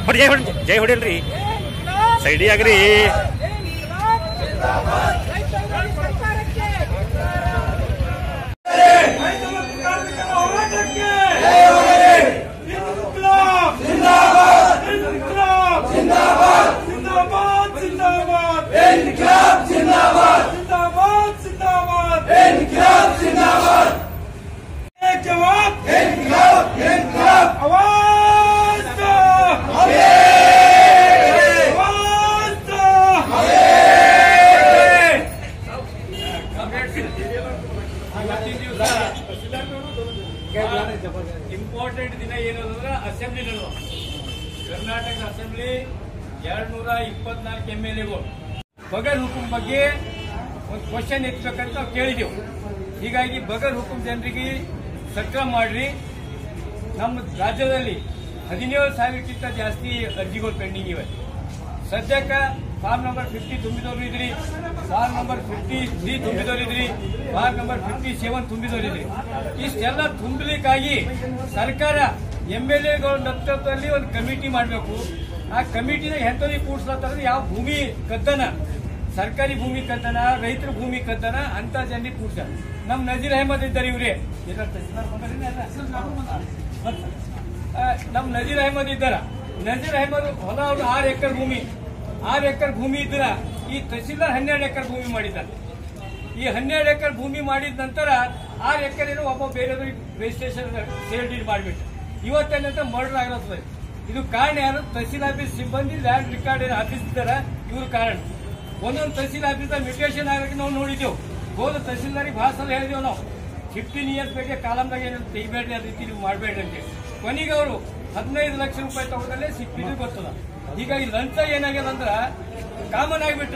ಹೊಡಿ ಜೈ ಹೊಡಿ ಜೈ ಹೊಡಿಲ್ರಿ ಸೈಡಿ ಆಗ್ರಿ ಇಂಪಾರ್ಟೆಂಟ್ ದಿನ ಏನಂದ್ರೆ ಅಸೆಂಬ್ಲಿ ನಡೆದ ಕರ್ನಾಟಕ ಅಸೆಂಬ್ಲಿ ಎರಡ್ ನೂರ ಇಪ್ಪತ್ನಾಲ್ಕು ಎಂ ಎಲ್ ಎಗಳು ಬಗರ್ ಹುಕುಂ ಬಗ್ಗೆ ಒಂದು ಕ್ವಶನ್ ಎತ್ತಬೇಕಂತ ನಾವು ಕೇಳಿದೆವು ಹೀಗಾಗಿ ಬಗರ್ ಹುಕುಂ ಜನರಿಗೆ ಸಕ್ರಮ ಮಾಡ್ರಿ ನಮ್ಮ ರಾಜ್ಯದಲ್ಲಿ ಹದಿನೇಳು ಸಾವಿರಕ್ಕಿಂತ ಜಾಸ್ತಿ ಅರ್ಜಿಗಳು ಪೆಂಡಿಂಗ್ ಇವೆ ಸದ್ಯಕ್ಕೆ ಫಾರ್ಮ್ ನಂಬರ್ ಫಿಫ್ಟಿ ತುಂಬಿದವರು ಇದ್ರಿ ಫಾರ್ಮ್ ನಂಬರ್ ಫಿಫ್ಟಿ ತ್ರೀ ತುಂಬಿದವರು ಇದ್ರಿ ಫಾರ್ಮ್ ನಂಬರ್ ಫಿಫ್ಟಿ ಸೆವೆನ್ ತುಂಬಿದವರು ಇದ್ರಿ ಇಷ್ಟೆಲ್ಲ ತುಂಬಲಿಕ್ಕಾಗಿ ಸರ್ಕಾರ ಎಂ ಎಲ್ ಎಗಳ ನೇತೃತ್ವದಲ್ಲಿ ಒಂದು ಕಮಿಟಿ ಮಾಡಬೇಕು ಆ ಕಮಿಟಿನ ಎಂತವ್ರಿಗೆ ಕೂಡ್ಸ್ಲತ್ತಂದ್ರೆ ಯಾವ ಭೂಮಿ ಕದ್ದನ ಸರ್ಕಾರಿ ಭೂಮಿ ಕದ್ದನ ರೈತರ ಭೂಮಿ ಕದ್ದನ ಅಂತ ಜನರಿಗೆ ಕೂಡ್ಸ ನಮ್ ನಜೀರ್ ಅಹಮದ್ ಇದ್ದಾರೆ ಇವ್ರೆ ಎಲ್ಲ ತಹಸೀಲ್ದಾರ್ ಬಂದಾರೇನ ಎಲ್ಲ? ಆ, ನಮ್ ನಜೀರ್ ಅಹಮದ್ ಇದ್ದಾರ ನಜೀರ್ ಅಹಮದ್ ಹೊಲ ಅವ್ರು ಆರು ಎಕರೆ ಭೂಮಿ ಆರು ಎಕರೆ ಭೂಮಿ ಇದ್ರ ಈ ತಹಸೀಲ್ದಾರ್ ಹನ್ನೆರಡು ಎಕರೆ ಭೂಮಿ ಮಾಡಿದ್ದಾರೆ ಈ ಹನ್ನೆರಡು ಎಕರೆ ಭೂಮಿ ಮಾಡಿದ ನಂತರ ಆರು ಎಕರೆನೂ ಒಬ್ಬ ಬೇರೆಯವ್ರಿಗೆ ರಿಜಿಸ್ಟ್ರೇಷನ್ ಸೇಲ್ ಡೀಡ್ ಮಾಡಿಬಿಟ್ಟು ಇವತ್ತೇನಂತ ಮರ್ಡರ್ ಆಗಿರುತ್ತದೆ ಇದು ಕಾರಣ ಯಾರು ತಹಸೀಲ್ ಆಫೀಸ್ ಸಿಬ್ಬಂದಿ ಲ್ಯಾಂಡ್ ರಿಕಾರ್ಡ್ ಏನು ಆಫೀಸ್ ಇದ್ದಾರೆ ಇವ್ರ ಕಾರಣ ಒಂದೊಂದು ತಹಸೀಲ್ ಆಫೀಸ್ ಮ್ಯೂಟೇಷನ್ ಆಗಕ್ಕೆ ನಾವು ನೋಡಿದ್ದೆವು ಹೋದ ತಹಸೀಲ್ದಾರಿಗೆ ಭಾಳ ಸಲ ಹೇಳಿದೆವು ನಾವು ಫಿಫ್ಟೀನ್ ಇಯರ್ಸ್ ಬಗ್ಗೆ ಕಾಲಮ್ದಾಗ ಏನು ತೆಗಿಬೇಡ್ರಿ ಅದ ರೀತಿ ನೀವು ಮಾಡಬೇಡ್ರಿ ಅಂತೇಳಿ ಕೊನೆಗೆ ಅವರು ಹದಿನೈದು ಲಕ್ಷ ರೂಪಾಯಿ ತಗೊಂಡಲ್ಲೇ ಸಿಕ್ಕಿದ್ದು ಗೊತ್ತದ ಹೀಗಾಗಿ ಲಂಚ ಏನಾಗ್ಯದ ಅಂದ್ರ ಕಾಮನ್ ಆಗಿಬಿಟ್ರ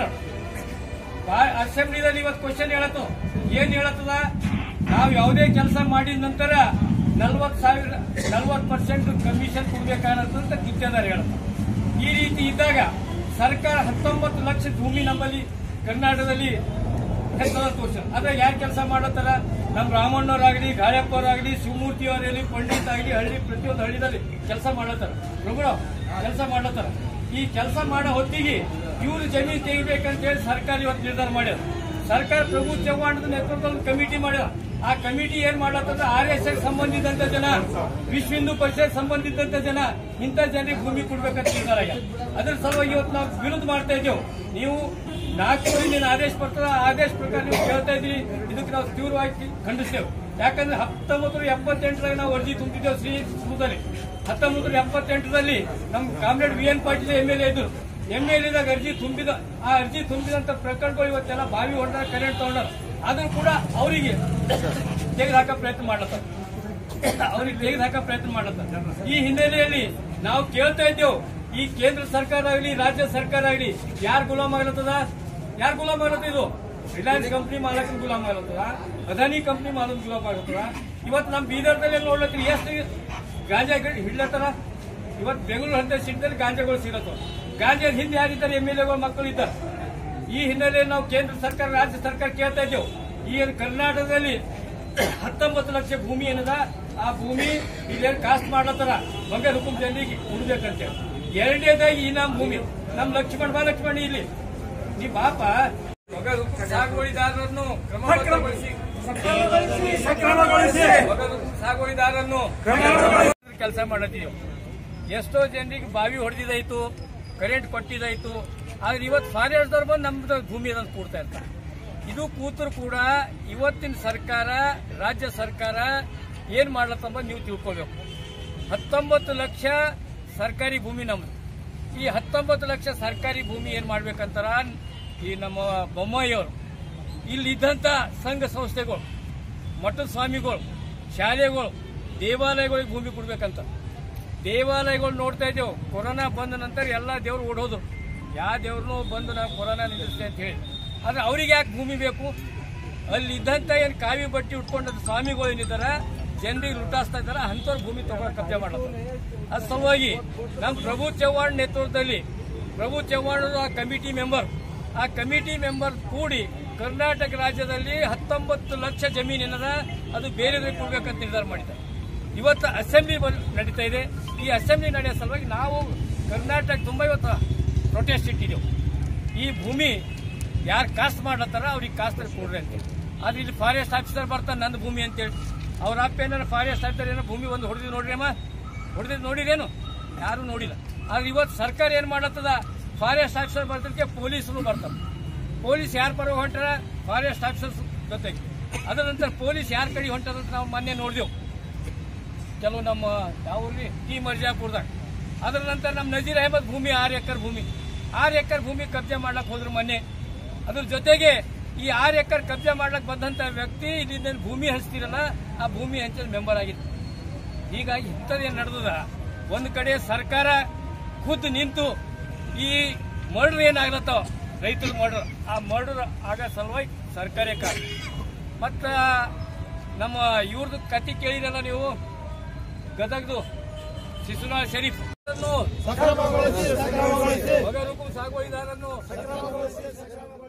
ಅಸೆಂಬ್ಲಿದಲ್ಲಿ ಇವತ್ತು ಕ್ವಶನ್ ಹೇಳತ್ತು ಏನ್ ಹೇಳತ್ತದ ನಾವು ಯಾವುದೇ ಕೆಲಸ ಮಾಡಿದ ನಂತರ ನಲ್ವತ್ ಸಾವಿರ ನಲ್ವತ್ ಪರ್ಸೆಂಟ್ ಕಮಿಷನ್ ಕೊಡ್ಬೇಕಾಗತ್ತಂತ ಕಿತ್ತದಾರ ಹೇಳತ್ತ ಈ ರೀತಿ ಇದ್ದಾಗ ಸರ್ಕಾರ ಹತ್ತೊಂಬತ್ತು ಲಕ್ಷ ಭೂಮಿ ನಮ್ಮಲ್ಲಿ ಕರ್ನಾಟಕದಲ್ಲಿ ಹೆಚ್ಚಳ ತೋರ್ಸ ಅದ್ರ ಯಾರು ಕೆಲಸ ಮಾಡತ್ತಾರ ನಮ್ಮ ರಾಮಣ್ಣವರಾಗಲಿ ಗಾಯಪ್ಪವರಾಗಲಿ ಶಿವಮೂರ್ತಿ ಅವರಾಗಲಿ ಪಂಡಿತ್ ಆಗಲಿ ಹಳ್ಳಿ ಪ್ರತಿಯೊಂದು ಹಳ್ಳಿದಲ್ಲಿ ಕೆಲಸ ಮಾಡತ್ತಾರ ಪ್ರಭುರಾವ್ ಕೆಲಸ ಮಾಡತ್ತಾರ ಈ ಕೆಲಸ ಮಾಡೋ ಹೊತ್ತಿಗೆ ಇವ್ರು ಜಮೀನು ತೆಗಿಬೇಕಂತ ಹೇಳಿ ಸರ್ಕಾರ ಇವತ್ತು ನಿರ್ಧಾರ ಮಾಡ್ಯಾರ ಸರ್ಕಾರ ಪ್ರಭು ಚವ್ಹಾಣದ ನೇತೃತ್ವದಲ್ಲಿ ಕಮಿಟಿ ಮಾಡ್ಯಾರ ಆ ಕಮಿಟಿ ಏನ್ ಮಾಡತ್ತಂದ್ರೆ ಆರ್ ಎಸ್ ಎಸ್ ಸಂಬಂಧಿಸಿದಂತ ಜನ ವಿಶ್ವ ಹಿಂದೂ ಪರಿಷತ್ ಸಂಬಂಧಿಸಿದಂತ ಜನ ಇಂಥ ಜನರಿಗೆ ಭೂಮಿ ಕೊಡ್ಬೇಕಂತ ನಿರ್ಧಾರ ಆಗ್ಯಾದ ಅದ್ರ ಸಲುವಾಗಿ ಇವತ್ತು ನಾವು ವಿರೋಧ ಮಾಡ್ತಾ ಇದ್ದೇವೆ ನೀವು ನಾಲ್ಕೂರಿಂದ ಆದೇಶ ಬರ್ತದ ಆ ಆದೇಶ ಪ್ರಕಾರ ನೀವು ಕೇಳ್ತಾ ಇದ್ದೀರಿ ಇದಕ್ಕೆ ನಾವು ತೀವ್ರವಾಗಿ ಖಂಡಿಸ್ತೇವೆ ಯಾಕಂದ್ರೆ ಹತ್ತೊಂಬತ್ತು ಎಪ್ಪತ್ತೆಂಟರಾಗ ನಾವು ಅರ್ಜಿ ತುಂಬಿದ್ದೇವೆ ಶ್ರೀ ಸ್ಕೂಲದಲ್ಲಿ ಹತ್ತೊಂಬತ್ತು ಎಪ್ಪತ್ತೆಂಟರಲ್ಲಿ ನಮ್ಮ comrade V N Patil M L A ಇದ್ರು ಎಂ ಎಲ್ ಎದಾಗ ಅರ್ಜಿ ತುಂಬಿದ ಆ ಅರ್ಜಿ ತುಂಬಿದಂತ ಪ್ರಕರಣಗಳು ಇವತ್ತೆಲ್ಲ ಬಾವಿ ಹೊಡೆದ ಕರೆಂಟ್ ತಗೊಂಡಾರ ಆದ್ರೂ ಕೂಡ ಅವರಿಗೆ ತೆಗೆದುಹಾಕೋ ಪ್ರಯತ್ನ ಮಾಡ್ಲತ್ತಾರ ಅವ್ರಿಗೆ ತೆಗೆದುಹಾಕೋ ಪ್ರಯತ್ನ ಮಾಡ್ಲತ್ತಾರ ಈ ಹಿನ್ನೆಲೆಯಲ್ಲಿ ನಾವು ಕೇಳ್ತಾ ಇದ್ದೇವೆ ಈ ಕೇಂದ್ರ ಸರ್ಕಾರ ಆಗಲಿ ರಾಜ್ಯ ಸರ್ಕಾರ ಆಗಲಿ ಯಾರು ಗುಲಾಮ್ ಆಗ್ಲತ್ತದ ಯಾರು ಗುಲಾಮ್ ಆಗ್ಲತ್ತ ಇದು ರಿಲಯನ್ಸ್ ಕಂಪ್ನಿ ಮಾಲಕನ ಗುಲಾಮ್ ಆಗ್ಲತ್ತದ ಅದಾನಿ ಕಂಪ್ನಿ ಮಾಲಕನ ಗುಲಾಮ್ ಆಗ್ಲತ್ತದ ಇವತ್ತು ನಮ್ಮ ಬೀದರ್ದಲ್ಲಿ ನೋಡ್ಲತ್ತೀರಿ ಎಷ್ಟು ಗಾಂಜಾ ಗಿಡ ಹಿಡ್ಲತ್ತಾರ ಇವತ್ತು ಬೆಂಗಳೂರು ಹಂತ ಸಿಟಿದಲ್ಲಿ ಗಾಂಜಾಗಳು ಸಿಗತ್ತವ ಗಾಂಜಾ ಹಿಂದೆ ಯಾರಿದ್ದಾರೆ ಎಂ ಎಲ್ ಎಗಳು ಮಕ್ಕಳು ಇದ್ದಾರೆ ಈ ಹಿನ್ನೆಲೆಯಲ್ಲಿ ನಾವು ಕೇಂದ್ರ ಸರ್ಕಾರ ರಾಜ್ಯ ಸರ್ಕಾರ ಕೇಳ್ತಾ ಇದ್ದೇವೆ ಈ ಏನು ಕರ್ನಾಟಕದಲ್ಲಿ ಹತ್ತೊಂಬತ್ತು ಲಕ್ಷ ಭೂಮಿ ಏನದ ಆ ಭೂಮಿ ಇಲ್ಲೇನು ಕಾಸ್ಟ್ ಮಾಡ್ಲತ್ತಾರ ಬಂಗಾರ ಹುಕುಂ ಜನರಿಗೆ ಉಡ್ಬೇಕಂತೇಳಿ ಎರಡನೇದಾಗಿ ಈ ನಮ್ಮ ಭೂಮಿ ನಮ್ ಲಕ್ಷ್ಮಣ್ ಬಾ ಲಕ್ಷ್ಮಣ್ ಇಲ್ಲಿ ನೀ ಪಾಪ ಬಂಗಾರ ಹುಕುಂ ಸಾಗುವಳಿದಾರರನ್ನು ಕ್ರಮಬದ್ಧಗೊಳಿಸಿ ಬಂಗಾರ ಹುಕುಂ ಸಾಗುವಳಿದಾರರನ್ನು ಕೆಲಸ ಮಾಡತ್ತೀವಿ ಎಷ್ಟೋ ಜನರಿಗೆ ಬಾವಿ ಹೊಡೆದಿದ್ದಾಯ್ತು ಕರೆಂಟ್ ಕೊಟ್ಟಿದ್ದಾಯ್ತು ಆದ್ರೆ ಇವತ್ತು ಫಾರಿನರ್ಸ್ದವ್ರು ಬಂದು ನಮ್ದು ಭೂಮಿ ಅದನ್ನು ಕೂಡ್ತಾ ಇರ್ತಾರೆ ಇದು ಕೂತರು ಕೂಡ ಇವತ್ತಿನ ಸರ್ಕಾರ ರಾಜ್ಯ ಸರ್ಕಾರ ಏನ್ ಮಾಡ್ಲತ್ತಂಬ ನೀವು ತಿಳ್ಕೊಬೇಕು ಹತ್ತೊಂಬತ್ತು ಲಕ್ಷ ಸರ್ಕಾರಿ ಭೂಮಿ ನಮ್ದು ಈ ಹತ್ತೊಂಬತ್ತು ಲಕ್ಷ ಸರ್ಕಾರಿ ಭೂಮಿ ಏನ್ ಮಾಡ್ಬೇಕಂತಾರ ಈ ನಮ್ಮ ಬೊಮ್ಮಾಯಿಯವರು ಇಲ್ಲಿದ್ದಂತ ಸಂಘ ಸಂಸ್ಥೆಗಳು ಮಠದ ಸ್ವಾಮಿಗಳು ಶಾಲೆಗಳು ದೇವಾಲಯಗಳಿಗೆ ಭೂಮಿ ಕೊಡ್ಬೇಕಂತ ದೇವಾಲಯಗಳು ನೋಡ್ತಾ ಇದ್ದೇವೆ ಕೊರೋನಾ ಬಂದ ನಂತರ ಎಲ್ಲ ದೇವ್ರು ಓಡೋದು ಯಾವ ದೇವ್ರನ್ನೂ ಬಂದು ನಾವು ಕೊರೋನಾ ನಿಲ್ಲಿಸ್ತೆ ಅಂತ ಹೇಳಿ ಆದ್ರೆ ಅವ್ರಿಗೆ ಯಾಕೆ ಭೂಮಿ ಬೇಕು ಅಲ್ಲಿ ಇದ್ದಂತ ಏನ್ ಕಾವಿ ಬಟ್ಟಿ ಉಟ್ಕೊಂಡ ಸ್ವಾಮಿಗಳು ಏನಿದಾರ ಜನರಿಗೆ ಲುಟಾಸ್ತಾ ಇದಾರ ಅಂತವ್ರ ಭೂಮಿ ತಗೊಂಡು ಕಬ್ಜಾ ಮಾಡಲ್ಲ ಅದ್ ಸಲುವಾಗಿ ನಮ್ಮ ಪ್ರಭು ಚವ್ಹಾಣ್ ನೇತೃತ್ವದಲ್ಲಿ ಪ್ರಭು ಚವ್ಹಾಣ್ ಆ ಕಮಿಟಿ ಮೆಂಬರ್ ಆ ಕಮಿಟಿ ಮೆಂಬರ್ ಕೂಡಿ ಕರ್ನಾಟಕ ರಾಜ್ಯದಲ್ಲಿ ಹತ್ತೊಂಬತ್ತು ಲಕ್ಷ ಜಮೀನು ಏನದ ಅದು ಬೇರೆಯವ್ರಿಗೆ ಕೊಡ್ಬೇಕಂತ ನಿರ್ಧಾರ ಮಾಡಿದ್ದಾರೆ ಇವತ್ತು ಅಸೆಂಬ್ಲಿ ಬಲ್- ನಡೀತಾ ಇದೆ ಈ ಅಸೆಂಬ್ಲಿ ನಡೆಯೋ ಸಲುವಾಗಿ ನಾವು ಕರ್ನಾಟಕ ತುಂಬ ಇವತ್ತು ಪ್ರೊಟೆಸ್ಟ್ ಇಟ್ಟಿದ್ದೆವು ಈ ಭೂಮಿ ಯಾರು ಕಾಸ್ಟ್ ಮಾಡ್ಲತ್ತಾರ ಅವ್ರಿಗೆ ಕಾಸ್ಟ್ ಕೊಡ್ರಿ ಅಂತೇಳಿ ಆದ್ರೆ ಇಲ್ಲಿ ಫಾರೆಸ್ಟ್ ಆಫೀಸರ್ ಬರ್ತಾನೆ ನನ್ನ ಭೂಮಿ ಅಂತೇಳಿ ಅವ್ರ ಅಪ್ಪ ಏನಾರ ಫಾರೆಸ್ಟ್ ಆಫೀಸರ್ ಏನೋ ಭೂಮಿ ಒಂದು ಹೊಡೆದು ನೋಡ್ರಿ ಅಮ್ಮ ಹೊಡೆದಿದ್ದು ನೋಡಿರೇನು ಯಾರು ನೋಡಿಲ್ಲ ಆದ್ರೆ ಇವತ್ತು ಸರ್ಕಾರ ಏನ್ ಮಾಡತ್ತದ ಫಾರೆಸ್ಟ್ ಆಫೀಸರ್ ಬರ್ತದಕ್ಕೆ ಪೊಲೀಸರು ಬರ್ತಾರೆ ಪೊಲೀಸ್ ಯಾರ ಪರ ಹೊಂಟಾರ ಫಾರೆಸ್ಟ್ ಆಫೀಸರ್ಸ್ ಜೊತೆಗೆ ಅದರ ನಂತರ ಪೊಲೀಸ್ ಯಾರ ಕಡೆ ಹೊಂಟದ ಅಂತ ನಾವು ಮೊನ್ನೆ ನೋಡಿದೆವು ಕೆಲವು ನಮ್ಮ ಯಾವ ಊರ್ಲಿ ಟಿ ಮರ್ಜಾಪುರದಾಗ ಅದರ ನಂತರ ನಮ್ಮ ನಜೀರ್ ಅಹಮದ್ ಭೂಮಿ ಆರು ಎಕರೆ ಭೂಮಿ ಆರು ಎಕರೆ ಭೂಮಿ ಕಬ್ಜೆ ಮಾಡ್ಲಕ್ ಹೋದ್ರು ಮೊನ್ನೆ ಅದ್ರ ಜೊತೆಗೆ ಈ ಆರು ಎಕರೆ ಕಬ್ಜೆ ಮಾಡ್ಲಕ್ ಬಂದಂತ ವ್ಯಕ್ತಿ ಇಲ್ಲಿಂದ ಭೂಮಿ ಹಂಚ್ತಿರಲ್ಲ ಆ ಭೂಮಿ ಹಂಚದ ಮೆಂಬರ್ ಆಗಿತ್ತು ಹೀಗಾಗಿ ಇಂಥದ್ದೇನು ನಡೆದದ ಒಂದು ಕಡೆ ಸರ್ಕಾರ ಖುದ್ದು ನಿಂತು ಈ ಮರ್ಡರ್ ಏನಾಗ್ಲತ್ತವ ರೈತರ ಮರ್ಡರ್ ಆ ಮರ್ಡರ್ ಆಗ ಸಲುವಾಗಿ ಸರ್ಕಾರೇ ಕಾರಣ ಮತ್ತ ನಮ್ಮ ಇವ್ರದ್ದು ಕತಿ ಕೇಳಿರಲ್ಲ ನೀವು ಗದಗ್ದು ಶಿಶುನಾಳ್ ಶರೀಫ್ ಅದನ್ನು ಸಕ್ರಮಗೊಳಿಸಿ ಸಕ್ರಮಗೊಳಿಸಿ ಮಗರುಕು ಸಾಗುವಳಿದಾರನ್ನು